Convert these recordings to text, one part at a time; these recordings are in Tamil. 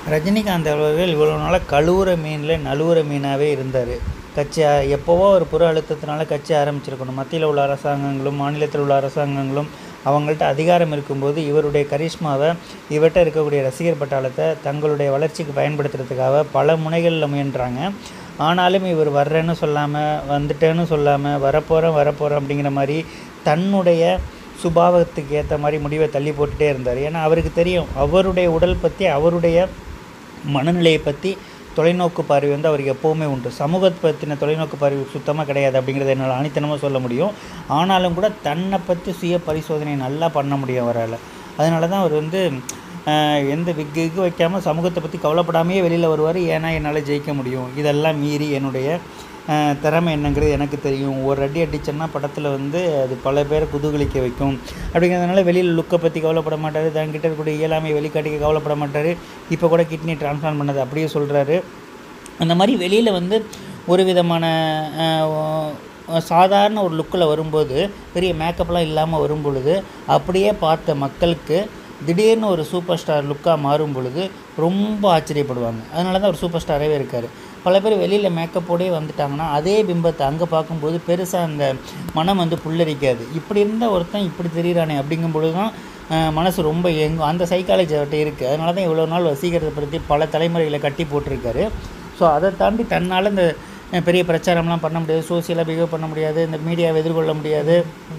ரஜினிகாந்த் அவர்கள் இவ்வளோ நாளாக கழுவுற மீனில் நழுவுற மீனாகவே இருந்தார் கட்சி ஆ- எப்போவோ ஒரு புற அழுத்தத்தினால கட்சி ஆரம்பிச்சிருக்கணும் மத்தியில் உள்ள அரசாங்கங்களும் மாநிலத்தில் உள்ள அரசாங்கங்களும் அவங்கள்ட்ட அதிகாரம் இருக்கும்போது இவருடைய கரிஷ்மாவை இவர்கிட்ட இருக்கக்கூடிய ரசிகர் பட்டாளத்தை தங்களுடைய வளர்ச்சிக்கு பயன்படுத்துறதுக்காக பல முனைகளில் முயன்றாங்க ஆனாலும் இவர் வர்றேன்னு சொல்லாமல் வந்துட்டேன்னு சொல்லாமல் வரப்போகிறேன் வரப்போகிறேன் அப்படிங்கிற மாதிரி தன்னுடைய சுபாவத்துக்கு ஏற்ற மாதிரி முடிவை தள்ளி போட்டுட்டே இருந்தார் ஏன்னா அவருக்கு தெரியும் அவருடைய உடல் பற்றி அவருடைய மனநிலையை பற்றி தொலைநோக்கு பார்வை வந்து அவருக்கு எப்போவுமே உண்டு சமூகத்தை பற்றின தொலைநோக்கு பார்வை சுத்தமாக கிடையாது அப்படிங்கிறத என்னால் ஆணித்தனமாக சொல்ல முடியும் ஆனாலும் கூட தன்னை பற்றி சுய பரிசோதனை நல்லா பண்ண முடியும் அவரால் அதனால தான் அவர் வந்து ஆஹ், எந்த விக்கு விக்கு வைக்காமல் சமூகத்தை பற்றி கவலைப்படாமையே வெளியில் வருவார் ஏன்னா என்னால் ஜெயிக்க முடியும் இதெல்லாம் மீறி என்னுடைய ஆஹ், திறமை என்னங்கிறது எனக்கு தெரியும் ஒரு அடி அடிச்சேன்னா படத்தில் வந்து அது பல பேரை குதூகலிக்க வைக்கும் அப்படிங்கிறதுனால வெளியில் லுக்கை பற்றி கவலைப்பட மாட்டார் தன்கிட்ட இருக்கக்கூடிய இயலாமை வெளிக்காட்டிக்க கவலைப்பட மாட்டார் இப்போ கூட கிட்னி டிரான்ஸ்பிளான்ட் பண்ணது அப்படியே சொல்கிறாரு அந்த மாதிரி வெளியில் வந்து ஒரு விதமான ஆஹ், சாதாரண ஒரு லுக்கில் வரும்போது பெரிய மேக்கப்லாம் இல்லாமல் வரும் பொழுது அப்படியே பார்த்த மக்களுக்கு திடீர்னு ஒரு சூப்பர் ஸ்டார் லுக்காக மாறும் பொழுது ரொம்ப ஆச்சரியப்படுவாங்க அதனால தான் ஒரு சூப்பர் ஸ்டாராகவே இருக்கார் பல பேர் வெளியில் மேக்கப்போடே வந்துட்டாங்கன்னா அதே பிம்பத்தை அங்கே பார்க்கும்போது பெருசாக அந்த மனம் வந்து புல்லரிக்காது இப்படி இருந்த ஒருத்தன் இப்படி தெரியுறானே அப்படிங்கும் பொழுது தான் அஹ், மனசு ரொம்ப எங்கும் அந்த சைக்காலஜி அவர்கிட்ட இருக்குது அதனால தான் இவ்வளோ நாள் வசீகரத்தை பற்றி பல தலைமுறைகளை கட்டி போட்டிருக்காரு ஸோ அதை தாண்டி தன்னால் இந்த அஹ், பெரிய பிரச்சாரம்லாம் பண்ண முடியாது சோசியலாக பிஹேவ் பண்ண முடியாது இந்த மீடியாவை எதிர்கொள்ள முடியாது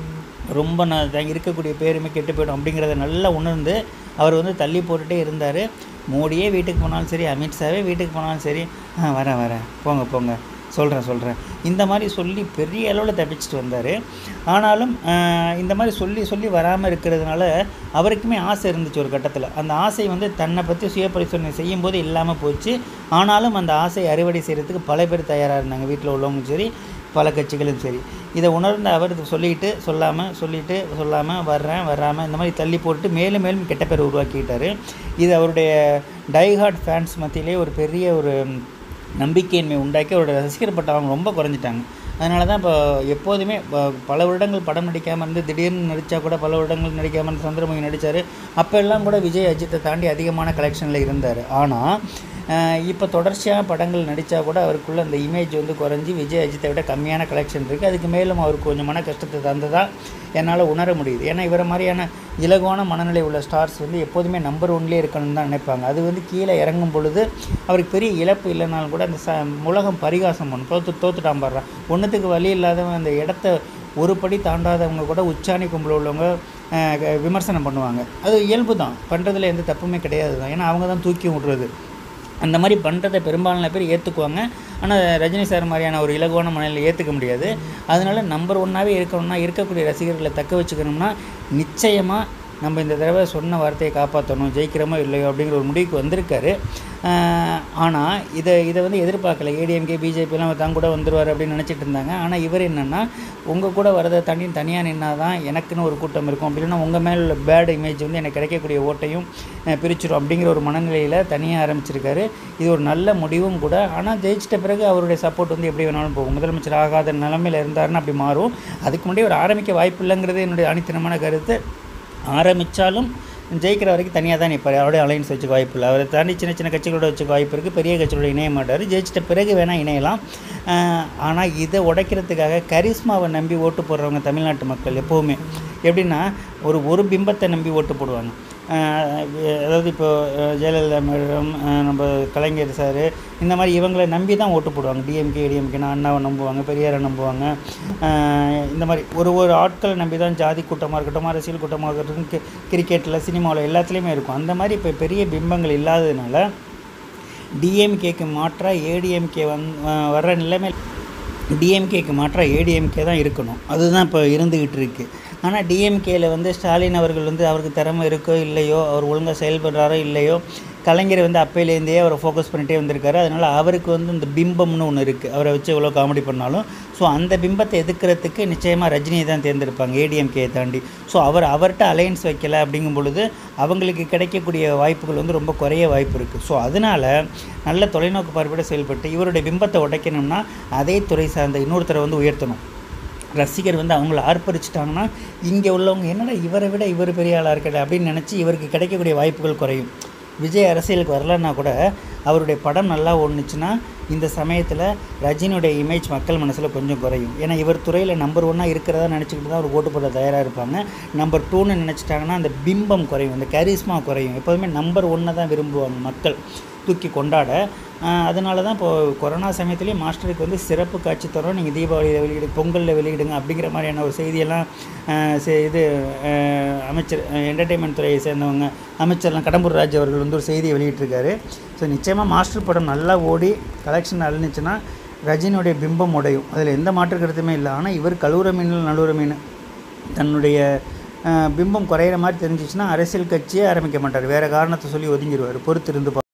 ரொம்ப நான் தான் இருக்கக்கூடிய பேருமே கெட்டு போயிடும் அப்படிங்கிறத நல்லா உணர்ந்து அவர் வந்து தள்ளி போட்டுட்டே இருந்தார் மோடியே வீட்டுக்கு போனாலும் சரி அமித்ஷாவே வீட்டுக்கு போனாலும் சரி ஆ வரேன் வரேன் போங்க போங்க சொல்கிறேன் சொல்கிறேன் இந்த மாதிரி சொல்லி பெரிய அளவில் தப்பிச்சிட்டு வந்தார் ஆனாலும் ஆஹ், இந்த மாதிரி சொல்லி சொல்லி வராமல் இருக்கிறதுனால அவருக்குமே ஆசை இருந்துச்சு ஒரு கட்டத்தில் அந்த ஆசை வந்து தன்னை பற்றி சுய பரிசோதனை செய்யும்போது இல்லாமல் போச்சு ஆனாலும் அந்த ஆசை அறுவடை செய்கிறதுக்கு பல பேர் தயாராக இருந்தாங்க வீட்டில் உள்ளவங்களும் சரி பல கட்சிகளும் சரி இதை உணர்ந்த அவர் இது சொல்லிட்டு சொல்லாமல் சொல்லிட்டு சொல்லாமல் வர்றேன் வராமல் இந்த மாதிரி தள்ளி போட்டு மேலும் மேலும் கெட்ட பேர் உருவாக்கிட்டாரு இது அவருடைய டைஹார்ட் ஃபேன்ஸ் மத்தியிலே ஒரு பெரிய ஒரு நம்பிக்கையின்மை உண்டாக்கி அவரோட ரசிகர் பட்டவங்க ரொம்ப குறைஞ்சிட்டாங்க அதனால தான் இப்போ எப்போதுமே ப- பல வருடங்கள் படம் நடிக்காமல் இருந்து திடீர்னு நடித்தா கூட பல வருடங்கள் நடிக்காமல் இருந்து சந்திரமுகி நடித்தார் அப்போ எல்லாம் கூட விஜய் அஜித்தை தாண்டி அதிகமான கலெக்ஷனில் இருந்தார் ஆனால் இப்போ தொடர்ச்சியாக படங்கள் நடித்தா கூட அவருக்குள்ள அந்த இமேஜ் வந்து குறைஞ்சி விஜய் அஜித்தை விட கம்மியான கலெக்ஷன் இருக்குது அதுக்கு மேலும் அவருக்கு கொஞ்சம் மன கஷ்டத்தை தந்ததா என்னால் உணர முடியுது ஏன்னா இவரை மாதிரியான இலகுவான மனநிலை உள்ள ஸ்டார்ஸ் வந்து எப்போதுமே நம்பர் ஒன்லேயே இருக்கணும்னு தான் நினைப்பாங்க அது வந்து கீழே இறங்கும் பொழுது அவருக்கு பெரிய இழப்பு இல்லைனாலும் கூட அந்த ச உலகம் பரிகாசம் பண்ணும் தோத்து தோத்துட்டான் பாடுறான் ஒன்றுத்துக்கு வழி இல்லாதவன் அந்த இடத்த ஒரு படி தாண்டாதவங்க கூட உச்சாணி கும்பல உள்ளவங்க அஹ், க- விமர்சனம் பண்ணுவாங்க அது இயல்பு தான் பண்ணுறதுல எந்த தப்புமே கிடையாது தான் ஏன்னா அவங்க தான் தூக்கி விட்றது அந்த மாதிரி பண்ணுறதை பெரும்பாலான பேர் ஏற்றுக்குவாங்க ஆனால் ரஜினி சார் மாதிரியான ஒரு இலகுவான மனநிலை ஏற்றுக்க முடியாது அதனால நம்பர் ஒன்னாகவே இருக்கணும்னா இருக்கக்கூடிய ரசிகர்களை தக்க வச்சுக்கணும்னா நிச்சயமாக நம்ம இந்த தடவை சொன்ன வார்த்தையை காப்பாற்றணும் ஜெயிக்கிறோமோ இல்லையோ அப்படிங்கிற ஒரு முடிவுக்கு வந்திருக்காரு ஆனால் இதை இதை வந்து எதிர்பார்க்கல ஏடிஎம்கே பிஜேபிலாம் தான் கூட வந்துருவார் அப்படின்னு நினச்சிட்டு இருந்தாங்க ஆனால் இவர் என்னென்னா உங்கள் கூட வரதை தாண்டி தனியாக நின்னா தான் எனக்குன்னு ஒரு கூட்டம் இருக்கும் அப்படின்னா உங்கள் மேலே உள்ள பேட் இமேஜ் வந்து எனக்கு கிடைக்கக்கூடிய ஓட்டையும் அஹ், பிரிச்சிடும் அப்படிங்கிற ஒரு மனநிலையில் தனியாக ஆரம்பிச்சிருக்காரு இது ஒரு நல்ல முடிவும் கூட ஆனால் ஜெயிச்சிட்ட பிறகு அவருடைய சப்போர்ட் வந்து எப்படி வேணாலும் போகும் முதலமைச்சர் ஆகாத நிலமையில் இருந்தாருன்னா அப்படி மாறும் அதுக்கு முன்னாடி ஒரு ஆரம்பிக்க வாய்ப்பு இல்லைங்கிறது என்னுடைய அனித்தனமான கருத்து ஆரம்பித்தாலும் ஜெயிக்கிற வரைக்கும் தனியாக தான் நிற்பார் அவருடைய அலைன்ஸ் வச்சுக்க வாய்ப்பு இல்லை அவரை தாண்டி சின்ன சின்ன கட்சிகளோட வச்சுக்க வாய்ப்பு இருக்குது பெரிய கட்சிகளோட இணைய மாட்டார் ஜெயிச்சிட்ட பிறகு வேணால் இணையலாம் ஆனால் இதை உடைக்கிறதுக்காக கரிஸ்மாவை நம்பி ஓட்டு போடுறவங்க தமிழ்நாட்டு மக்கள் எப்போவுமே எப்படின்னா ஒரு ஒரு பிம்பத்தை நம்பி ஓட்டு போடுவாங்க ஆஹ் அதாவது இப்போ அஹ் ஜெயலலிதா மேடம் அஹ் நம்ம கலைஞர் சார் இந்த மாதிரி இவங்களை நம்பி தான் ஓட்டு போடுவாங்க டிஎம்கே டிஎம்கேனா அண்ணாவை நம்புவாங்க பெரியாரை நம்புவாங்க ஆஹ் இந்த மாதிரி ஒரு ஒரு ஆட்களை நம்பி தான் ஜாதி கூட்டமாக இருக்கட்டும் அரசியல் கூட்டமாக இருக்கட்டும் கி- கிரிக்கெட்டில் சினிமாவில் எல்லாத்துலேயுமே இருக்கும் அந்த மாதிரி இப்போ பெரிய பிம்பங்கள் இல்லாததுனால டிஎம்கேக்கு மாற்றாக ஏடிஎம்கே வந் அஹ் வர்ற நிலைமை டிஎம்கேக்கு மாற்றாக ஏடிஎம்கே தான் இருக்கணும் அதுதான் இப்போ இருந்துக்கிட்டு இருக்கு ஆனால் டிஎம்கேல வந்து ஸ்டாலின் அவர்கள் வந்து அவருக்கு திறமை இருக்கோ இல்லையோ அவர் ஒழுங்காக செயல்படுறாரோ இல்லையோ கலைஞர் வந்து அப்பையிலேருந்தே அவரை ஃபோக்கஸ் பண்ணிகிட்டே வந்திருக்காரு அதனால் அவருக்கு வந்து இந்த பிம்பம்னு ஒன்று இருக்குது அவரை வச்சு எவ்வளோ காமெடி பண்ணாலும் ஸோ அந்த பிம்பத்தை எதுக்கிறதுக்கு நிச்சயமாக ரஜினியை தான் தேர்ந்தெடுப்பாங்க ஏடிஎம்கே தாண்டி ஸோ அவர் அவர்கிட்ட அலையன்ஸ் வைக்கல அப்படிங்கும் பொழுது அவங்களுக்கு கிடைக்கக்கூடிய வாய்ப்புகள் வந்து ரொம்ப குறைய வாய்ப்பு இருக்குது ஸோ அதனால் நல்ல தொலைநோக்கு பார்வையோட செயல்பட்டு இவருடைய பிம்பத்தை உடைக்கணும்னா அதே துறை சார்ந்த இன்னொருத்தரை வந்து உயர்த்தணும் ரசிகர் வந்து அவங்கள ஆர்ப்பரிச்சிட்டாங்கன்னா இங்கே உள்ளவங்க என்னடா இவரை விட இவர் பெரிய ஆளாக இருக்கல அப்படின்னு நினச்சி இவருக்கு கிடைக்கக்கூடிய வாய்ப்புகள் குறையும் விஜய் அரசியலுக்கு வரலன்னா கூட அவருடைய படம் நல்லா ஓடுனுச்சுன்னா இந்த சமயத்தில் ரஜினியுடைய இமேஜ் மக்கள் மனசில் கொஞ்சம் குறையும் ஏன்னா இவர் துறையில் நம்பர் ஒன்னாக இருக்கிறதா நினச்சிக்கிட்டு தான் அவர் ஓட்டு போட தயாராக இருப்பாங்க நம்பர் டூன்னு நினச்சிட்டாங்கன்னா அந்த பிம்பம் குறையும் அந்த கரிஸ்மா குறையும் எப்போதுமே நம்பர் ஒன்னை தான் விரும்புவாங்க மக்கள் தூக்கி கொண்டாட அதனால தான் இப்போது கொரோனா சமயத்துலேயும் மாஸ்டருக்கு வந்து சிறப்பு காட்சி தரோம் நீங்கள் தீபாவளியில் வெளியிடு பொங்கலில் வெளியிடுங்க அப்படிங்கிற மாதிரியான ஒரு செய்தியெல்லாம் ஆஹ் செ- இது ஆஹ் அமைச்சர் என்டர்டெயின்மெண்ட் துறையை சேர்ந்தவங்க அமைச்சர்லாம் கடம்பூர் ராஜ் அவர்கள் வந்து ஒரு செய்தியை வெளியிட்டிருக்காரு ஸோ நிச்சயமாக மாஸ்டர் படம் நல்லா ஓடி கலெக்ஷன் அழிஞ்சிச்சுன்னா ரஜினியுடைய பிம்பம் உடையும் அதில் எந்த மாற்று கருத்துமே இல்லை ஆனால் இவர் கழுவுற மீனில் நழுவுற மீன் தன்னுடைய ஆஹ் பிம்பம் குறையிற மாதிரி தெரிஞ்சிச்சுன்னா அரசியல் கட்சியே ஆரம்பிக்க மாட்டார் வேறு காரணத்தை சொல்லி ஒதுங்கிடுவார் பொறுத்து இருந்து பா